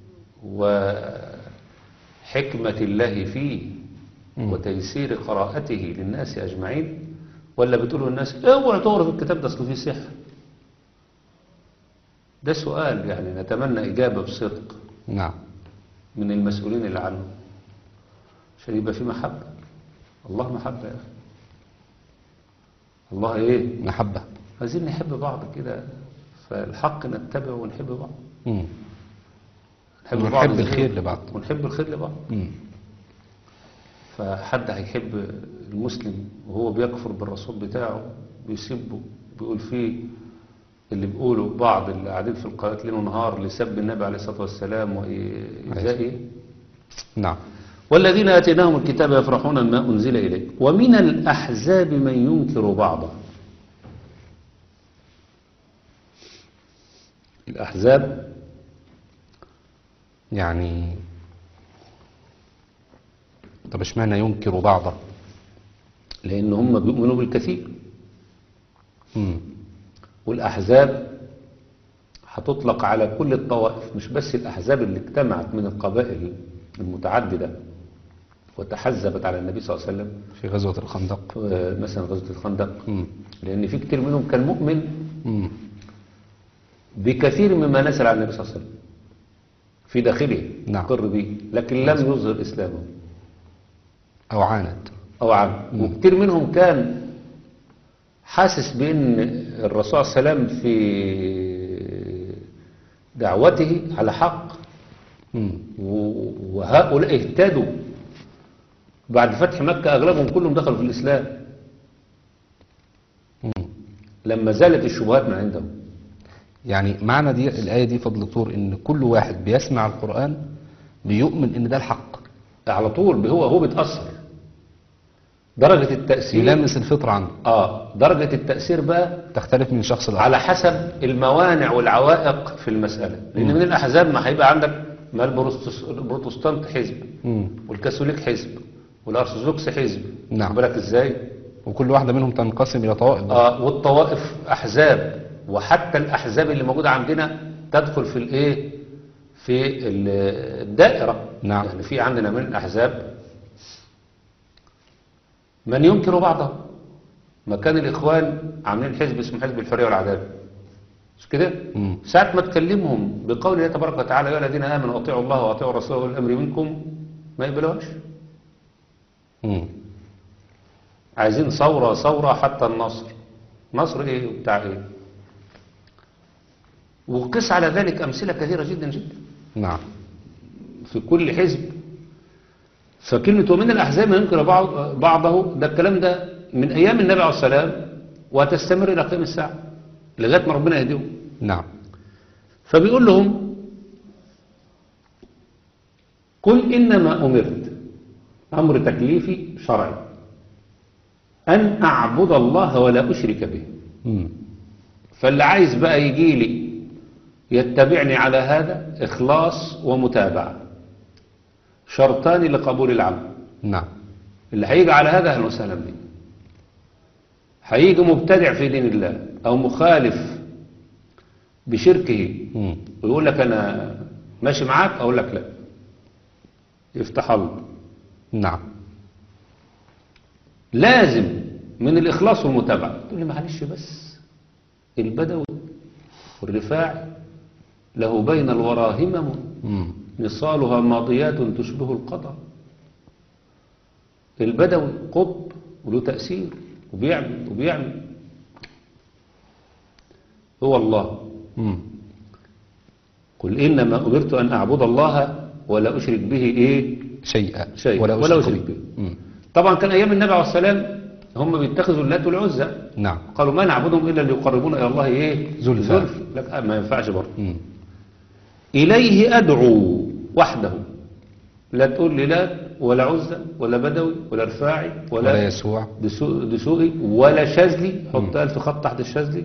وحكمة الله فيه مم. وتيسير قراءته للناس أجمعين ولا بتقولوا الناس اوعوا تقروا في الكتاب ده اصل فيه سحر ده سؤال يعني نتمنى إجابة بصدق نعم من المسؤولين اللي عنه عشان يبقى في محبة الله محبة يا أخي الله إيه محبة عايزين نحب بعض كده فالحق نتبعه ونحب بعض مم. نحب ونحب إزاي؟ الخير لبعض. ونحب الخير لبعض مم. فحد هيحب المسلم وهو بيكفر بالرسول بتاعه بيسبه بيقول فيه اللي بيقولوا بعض اللي قاعدين في القناة ليل ونهار لسب النبي عليه الصلاة والسلام وإيذائه نعم والذين آتيناهم الكتاب يفرحون بما أنزل إليك ومن الأحزاب من ينكر بعضه الأحزاب يعني طب اشمعنى ينكر بعضه لأن هم بيؤمنوا بالكثير مم. والأحزاب هتطلق على كل الطوائف مش بس الأحزاب اللي اجتمعت من القبائل المتعددة وتحزبت على النبي صلى الله عليه وسلم في غزوة الخندق آه، مثلا غزوة الخندق مم. لأن في كتير منهم كان مؤمن مم. بكثير مما نزل على النبي صلى الله عليه وسلم في داخله نعم. قر به لكن لم يظهر إسلامه أو عاند أو عام وكتير منهم كان حاسس بأن الرسول صلى الله عليه وسلم في دعوته على حق مم. و- وهؤلاء اهتدوا بعد فتح مكة أغلبهم كلهم دخلوا في الإسلام مم. لما زالت الشبهات من عندهم يعني معنى دي الآية دي فضل دكتور إن كل واحد بيسمع القرآن بيؤمن إن ده الحق على طول هو هو بيتأثر درجة التأثير يلامس الفطرة عنده آه درجة التأثير بقى تختلف من شخص لآخر على حسب الموانع والعوائق في المسألة لأن من الأحزاب ما هيبقى عندك ما البروتس- البروتستانت حزب مم. والكاثوليك حزب والأرثوذكس حزب نعم. خد بالك إزاي وكل واحدة منهم تنقسم إلى طوائف آه والطوائف أحزاب وحتى الأحزاب اللي موجودة عندنا تدخل في الإيه في ال- الدائرة نعم. يعني في عندنا من الأحزاب من ينكر بعضه ما كان الإخوان عاملين حزب اسمه حزب الحرية والعدالة مش كده مم. ساعة ما تكلمهم بقول الله تبارك وتعالى يا الذين آمنوا أطيعوا الله وأطيعوا الرسول وأولي الأمر منكم ما يقبلوهاش مم. عايزين ثورة ثورة حتى النصر نصر ايه وبتاع ايه وقس على ذلك أمثلة كثيرة جدا جدا نعم في كل حزب فكلمة ومن الأحزاب من ينكر بعض بعضه ده الكلام ده من أيام النبي عليه السلام وهتستمر إلى قيام الساعة لغاية ما ربنا يهديهم نعم فبيقول لهم قل إنما أمرت أمر تكليفي شرعي أن أعبد الله ولا أشرك به مم. فاللي عايز بقى يجي لي يتبعني على هذا إخلاص ومتابعة شرطان لقبول العمل نعم اللي هيجي على هذا أهلا وسهلا به هيجي مبتدع في دين الله أو مخالف بشركه مم. ويقول لك أنا ماشي معاك أقول لك لا يفتح الله نعم لازم من الإخلاص والمتابعة تقول لي معلش بس البدوي والرفاعي له بين الورى همم مم. نصالها ماضيات تشبه القطر البدوي قطب وله تأثير وبيعمل وبيعمل هو الله مم. قل إنما أمرت أن أعبد الله ولا أشرك به إيه شيئا شيء ولا ولا أشرك أشرك به به مم. طبعا كان أيام النبي عليه السلام هم بيتخذوا اللات والعزى نعم قالوا ما نعبدهم إلا ليقربونا إلى الله إيه زلفى. لك آه، ما ينفعش برضه مم. إليه أدعو وحده لا تقول لي لا ولا عزة ولا بدوي ولا رفاعي ولا, ولا يسوع دسو- دسوقي ولا شاذلي حط ألف خط تحت الشاذلي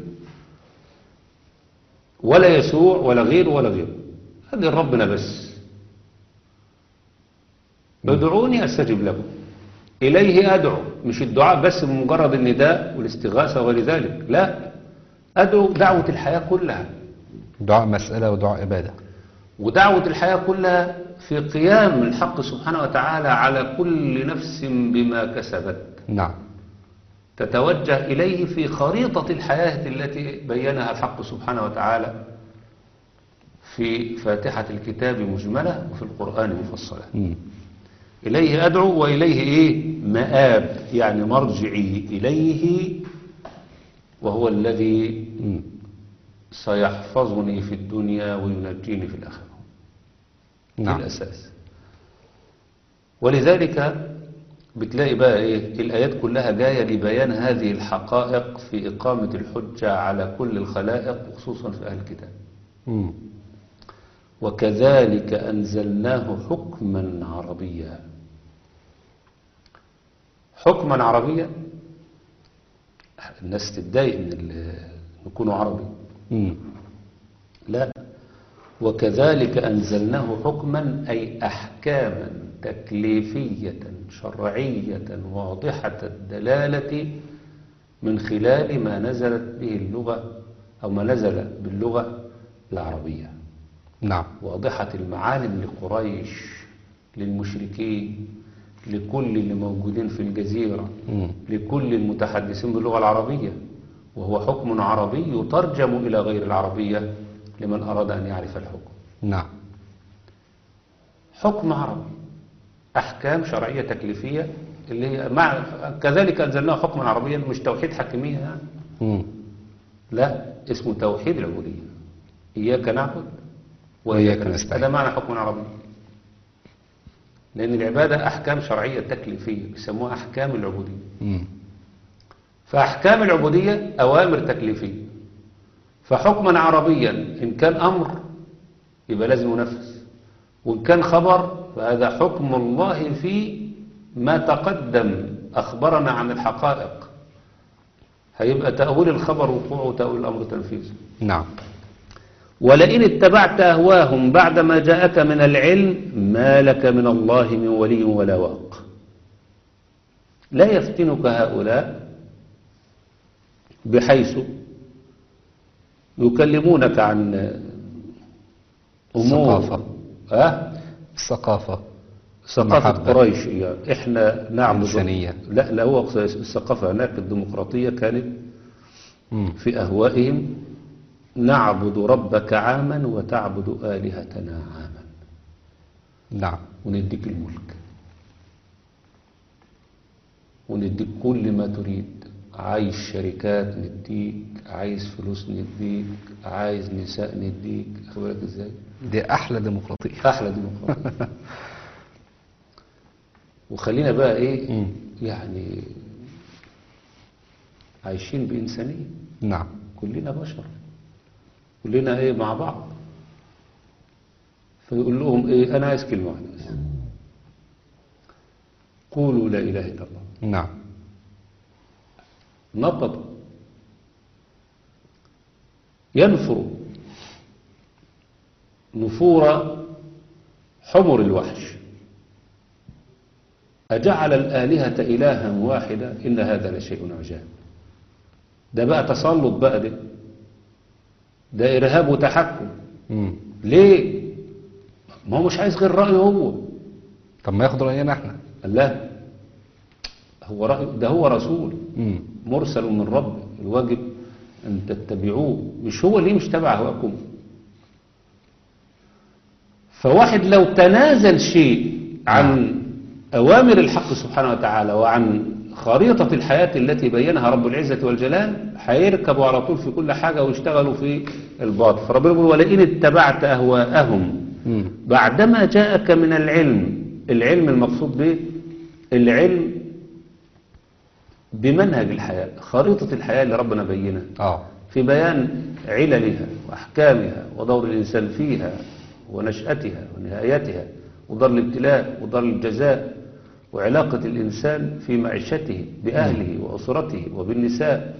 ولا يسوع ولا غيره ولا غيره هذه ربنا بس ادعوني أستجب لكم إليه أدعو مش الدعاء بس بمجرد النداء والاستغاثة وغير ذلك لا أدعو دعوة الحياة كلها دعاء مسألة ودعاء عبادة ودعوة الحياة كلها في قيام الحق سبحانه وتعالى على كل نفس بما كسبت نعم تتوجه إليه في خريطة الحياة التي بينها الحق سبحانه وتعالى في فاتحة الكتاب مجملة وفي القرآن مفصلة مم. إليه أدعو وإليه إيه مآب يعني مرجعي إليه وهو الذي مم. سيحفظني في الدنيا وينجيني في الآخرة في نعم الأساس ولذلك بتلاقي بقى إيه الآيات كلها جاية لبيان هذه الحقائق في إقامة الحجة على كل الخلائق وخصوصا في أهل الكتاب مم. وكذلك أنزلناه حكما عربيا حكما عربيا الناس تتضايق من ال- نكونوا عربي مم. لا وكذلك أنزلناه حكما أي أحكاما تكليفية شرعية واضحة الدلالة من خلال ما نزلت به اللغة أو ما نزل باللغة العربية نعم واضحة المعالم لقريش للمشركين لكل اللي موجودين في الجزيرة مم. لكل المتحدثين باللغة العربية وهو حكم عربي يترجم إلى غير العربية لمن أراد أن يعرف الحكم نعم حكم عربي أحكام شرعية تكليفية اللي هي مع كذلك أنزلناه حكما عربيا مش توحيد حكمية يعني مم. لا اسمه توحيد العبودية إياك نعبد وإياك وإياك نستعين. نستعين هذا معنى حكم عربي لأن العبادة أحكام شرعية تكليفية بيسموها أحكام العبودية مم. فأحكام العبودية أوامر تكليفية فحكما عربيا إن كان أمر يبقى لازم ينفذ وإن كان خبر فهذا حكم الله في ما تقدم أخبرنا عن الحقائق هيبقى تأويل الخبر وقوعه وتأويل الأمر تنفيذه نعم ولئن اتبعت أهواهم بعدما جاءك من العلم ما لك من الله من ولي ولا واق لا يفتنك هؤلاء بحيث يكلمونك عن أمور ثقافة. أه؟ الثقافة ثقافة المحبة. قريش يعني احنا نعبد إنسانية. لا لا هو الثقافة هناك الديمقراطية كانت مم. في أهوائهم نعبد ربك عاما وتعبد آلهتنا عاما نعم ونديك الملك ونديك كل ما تريد عايز شركات نديك عايز فلوس نديك عايز نساء نديك أخد بالك ازاي دي أحلى ديمقراطية احلى ديمقراطية وخلينا بقى ايه مم. يعني عايشين بإنسانية نعم كلنا بشر كلنا ايه مع بعض فيقول لهم ايه انا عايز كلمه واحده بس قولوا لا اله الا الله نعم نطق ينفر نفور حمر الوحش أجعل الآلهة إلها واحدة إن هذا لشيء عجاب ده بقى تسلط بقى ده ده إرهاب وتحكم مم. ليه ما هو مش عايز غير رأيه هو طب ما ياخد رأينا احنا قال لا هو رأي ده هو رسول مم. مرسل من رب الواجب أن تتبعوه مش هو ليه مش تبع هواكم فواحد لو تنازل شيء عن أوامر الحق سبحانه وتعالى وعن خريطة الحياة التي بينها رب العزة والجلال هيركبوا على طول في كل حاجة ويشتغلوا في الباطل فربنا يقول ولئن اتبعت أهواءهم مم. بعدما جاءك من العلم العلم المقصود به العلم بمنهج الحياة خريطة الحياة اللي ربنا بينها اه في بيان عللها وأحكامها ودور الإنسان فيها ونشأتها ونهايتها ودار الابتلاء ودار الجزاء وعلاقة الإنسان في معيشته بأهله وأسرته وبالنساء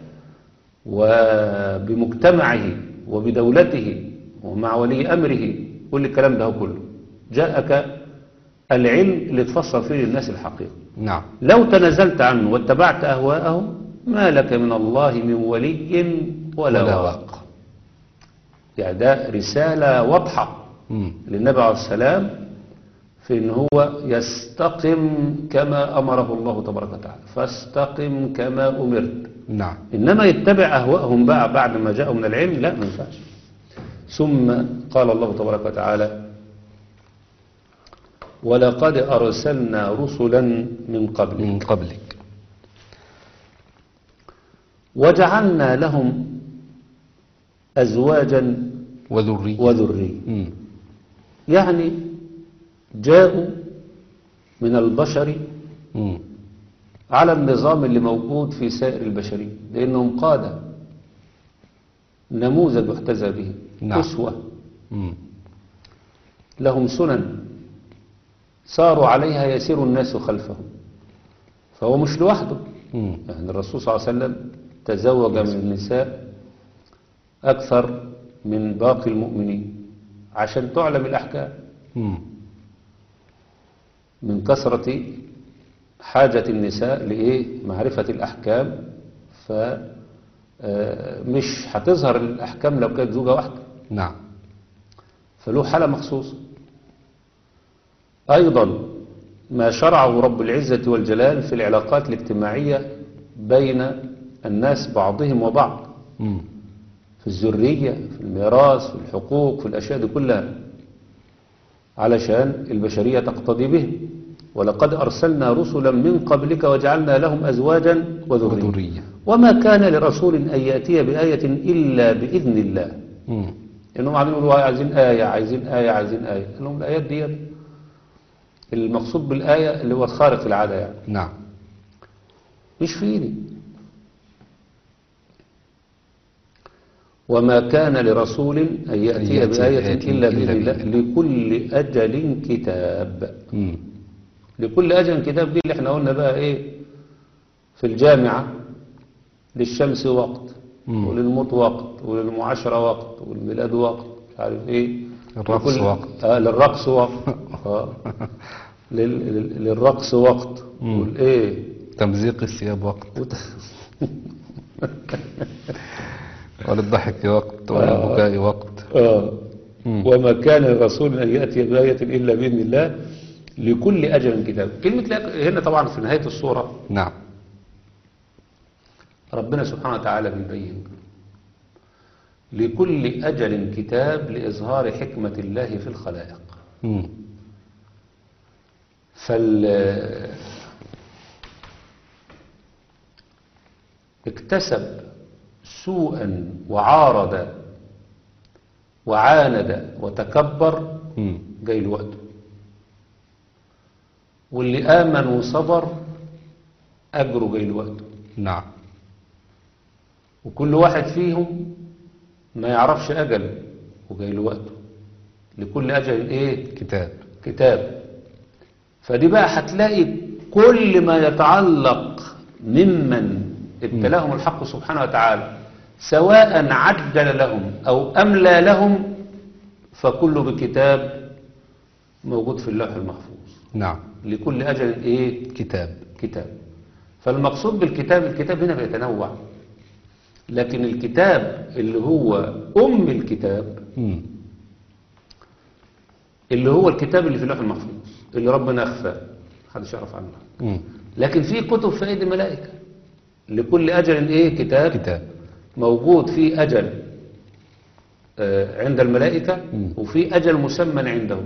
وبمجتمعه وبدولته ومع ولي أمره كل الكلام ده كله جاءك العلم اللي تفسر فيه للناس الحقيقة نعم لو تنازلت عنه واتبعت أهواءهم ما لك من الله من ولي ولا, ولا واق واق يعني ده رسالة واضحة مم. للنبي عليه السلام في ان هو يستقم كما امره الله تبارك وتعالى فاستقم كما امرت نعم انما يتبع اهواءهم بقى بعد ما جاءوا من العلم لا ما ينفعش ثم قال الله تبارك وتعالى ولقد ارسلنا رسلا من قبل من قبلك وجعلنا لهم ازواجا وذرية وذريه مم. يعني جاءوا من البشر مم. على النظام اللي موجود في سائر البشرية لأنهم قادة نموذج يحتذى به نعم. أسوة مم. لهم سنن ساروا عليها يسير الناس خلفهم فهو مش لوحده مم. يعني الرسول صلى الله عليه وسلم تزوج من النساء أكثر من باقي المؤمنين عشان تعلم الأحكام مم. من كثرة حاجة النساء لإيه معرفة الأحكام ف آه، مش هتظهر الأحكام لو كانت زوجة واحدة نعم فله حالة مخصوصة أيضا ما شرعه رب العزة والجلال في العلاقات الاجتماعية بين الناس بعضهم وبعض مم. في الذرية في الميراث في الحقوق في الأشياء دي كلها علشان البشرية تقتضي به ولقد أرسلنا رسلا من قبلك وجعلنا لهم أزواجا وذرية وذرية وما كان لرسول أن يأتي بآية إلا بإذن الله مم. إنهم قاعدين يقولوا عايزين آية عايزين آية عايزين آية قال لهم الآيات دي المقصود بالآية اللي هو الخارق العادة يعني نعم مش في ايدي وما كان لرسول أن يأتي يأتي بآية بآية إلا إلا بإذن الله بإذن لكل أجل كتاب مم. لكل أجل كتاب دي اللي احنا قلنا بقى إيه في الجامعة للشمس وقت مم. وللموت وقت وللمعاشرة وقت والميلاد وقت مش عارف إيه الرقص لكل- وقت. آه للرقص وقت آه. لل- لل- للرقص وقت مم. والإيه تمزيق الثياب وقت وت- وللضحك وقت وللبكاء وقت آه. مم. وما كان لرسول أن يأتي بآية إلا بإذن الله لكل أجل كتاب كلمة لا- هنا طبعا في نهاية الصورة نعم ربنا سبحانه وتعالى بيبين لكل أجل كتاب لإظهار حكمة الله في الخلائق مم. فال اكتسب سوءا وعارض وعاند وتكبر مم. جاي الوقت واللي آمن وصبر أجره جاي الوقت نعم وكل واحد فيهم ما يعرفش أجل وجاي الوقت لكل أجل إيه كتاب كتاب فدي بقى هتلاقي كل ما يتعلق ممن ابتلاهم الحق سبحانه وتعالى سواء عجل لهم أو أملى لهم فكله بكتاب موجود في اللوح المحفوظ نعم لكل أجل إيه كتاب كتاب فالمقصود بالكتاب الكتاب هنا بيتنوع لكن الكتاب اللي هو أم الكتاب مم. اللي هو الكتاب اللي في اللوح المحفوظ اللي ربنا أخفاه محدش يعرف عنه مم. لكن في كتب في أيدي الملائكة لكل أجل إيه كتاب كتاب موجود في أجل آه، عند الملائكة مم. وفي أجل مسمى عندهم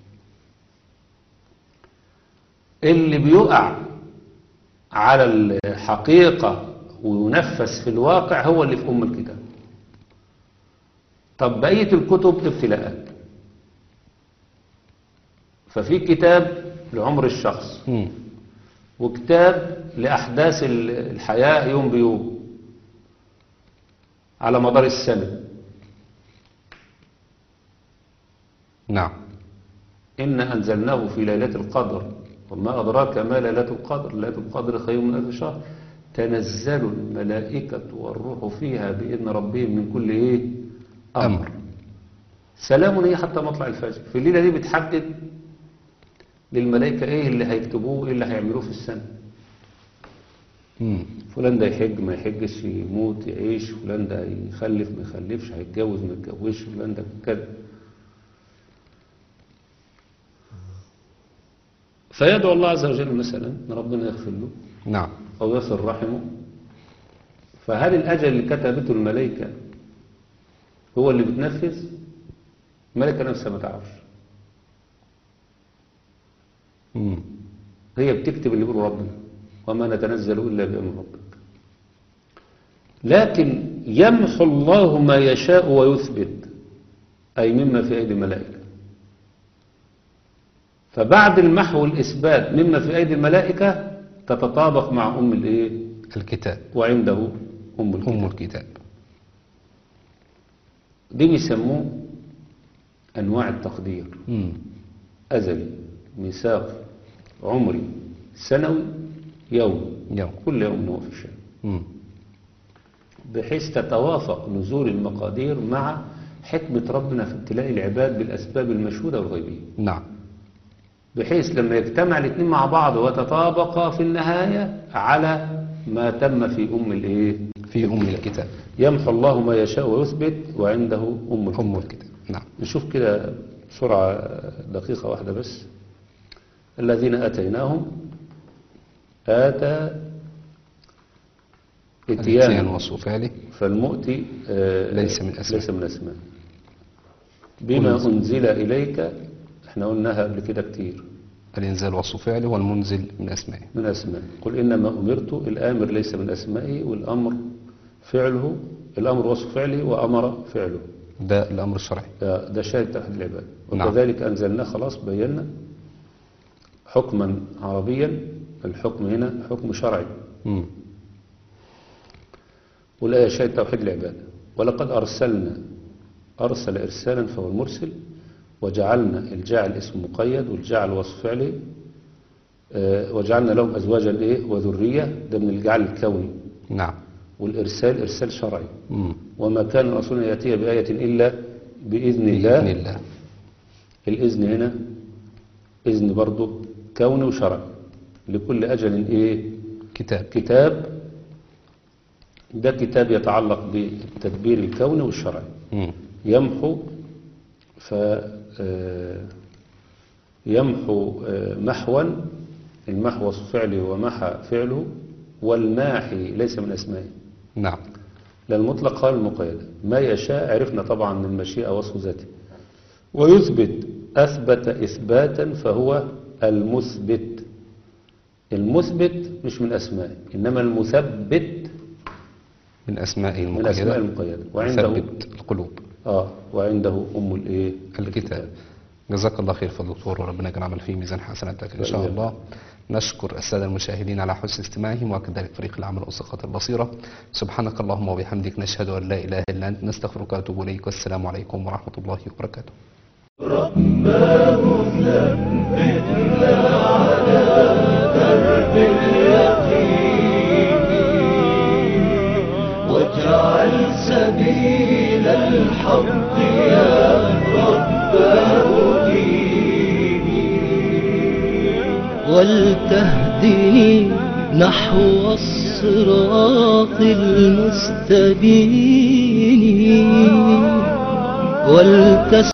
اللي بيقع على الحقيقة وينفذ في الواقع هو اللي في أم الكتاب طب بقية الكتب ابتلاءات ففي كتاب لعمر الشخص مم. وكتاب لأحداث ال- الحياة يوم بيوم على مدار السنة نعم إنا أنزلناه في ليلة القدر وما أدراك ما ليلة القدر ليلة القدر خير من ألف شهر تنزل الملائكة والروح فيها بإذن ربهم من كل إيه أمر سلام هي حتى مطلع الفجر في الليلة دي بتحدد للملائكة ايه اللي هيكتبوه ايه اللي هيعملوه في السنة مم. فلان ده يحج ما يحجش يموت يعيش فلان ده يخلف ما يخلفش هيتجوز ما يتجوزش فلان ده كده فيدعو الله عز وجل مثلا ان ربنا يغفر له نعم أو يصل رحمه فهل الأجل اللي كتبته الملائكة هو اللي بتنفذ الملائكة نفسها ما تعرفش مم. هي بتكتب اللي بيقوله ربنا وما نتنزل إلا بأمر ربك لكن يمحو الله ما يشاء ويثبت أي مما في أيدي الملائكة فبعد المحو والإثبات مما في أيدي الملائكة تتطابق مع أم الإيه الكتاب وعنده أم الكتاب أم الكتاب دي بيسموه أنواع التقدير مم. أزلي ميثاق عمري سنوي يومي يوم كل يوم هو في الشام مم. بحيث تتوافق نزول المقادير مع حكمة ربنا في ابتلاء العباد بالأسباب المشهودة والغيبية نعم بحيث لما يجتمع الاثنين مع بعض وتطابقا في النهاية على ما تم في أم الإيه في أم الكتاب يمحو الله ما يشاء ويثبت وعنده أم الكتاب أم الكتاب نعم نشوف كده بسرعة دقيقة واحدة بس الذين أتيناهم آتى الاتيان إتيان وصف فعله فالمؤتي آه، ليس من أسماء. ليس من أسماء بما أنزل. أنزل إليك احنا قلناها قبل كده كتير الإنزال وصف فعله والمنزل من أسمائه من أسماء قل إنما أمرت الآمر ليس من أسمائه والأمر فعله الأمر وصف فعله وأمر فعله ده الأمر الشرعي ده ده شاهد توحيد العباد نعم. وكذلك أنزلناه خلاص بينا حكما عربيا الحكم هنا حكم شرعي مم. والآية شاهد توحيد العباد ولقد أرسلنا أرسل إرسالا فهو المرسل وجعلنا الجعل اسم مقيد والجعل وصف فعله آه، وجعلنا لهم أزواجا إيه وذرية ده من الجعل الكوني نعم والإرسال إرسال شرعي مم. وما كان رسولنا يأتي بآية إلا بإذن الله بإذن الله الإذن هنا إذن برضه كوني وشرعي لكل أجل إيه كتاب كتاب ده كتاب يتعلق بالتدبير الكوني والشرعي مم. يمحو ف آه، يمحو آه، محوا المحو وصف فعله ومحى فعله والماحي ليس من أسمائه نعم لا المطلق قال المقيد ما يشاء عرفنا طبعا من المشيئة وصف ذاته ويثبت أثبت إثباتا فهو المثبت المثبت مش من أسمائه إنما المثبت من أسمائه من أسماء المقيدة المقيدة وعنده ثبت القلوب آه وعنده أم الإيه الكتاب جزاك الله خير فضل دكتور وربنا يجعل عمل فيه ميزان حسناتك إن شاء وإياك. الله نشكر السادة المشاهدين على حسن استماعهم وكذلك فريق العمل أسقط البصيرة سبحانك اللهم وبحمدك نشهد أن لا إله إلا أنت نستغفرك ونتوب إليك والسلام عليكم ورحمة الله وبركاته واجعل سبيل الحق يا رب هديني ولتهدني نحو الصراط المستبين ولتس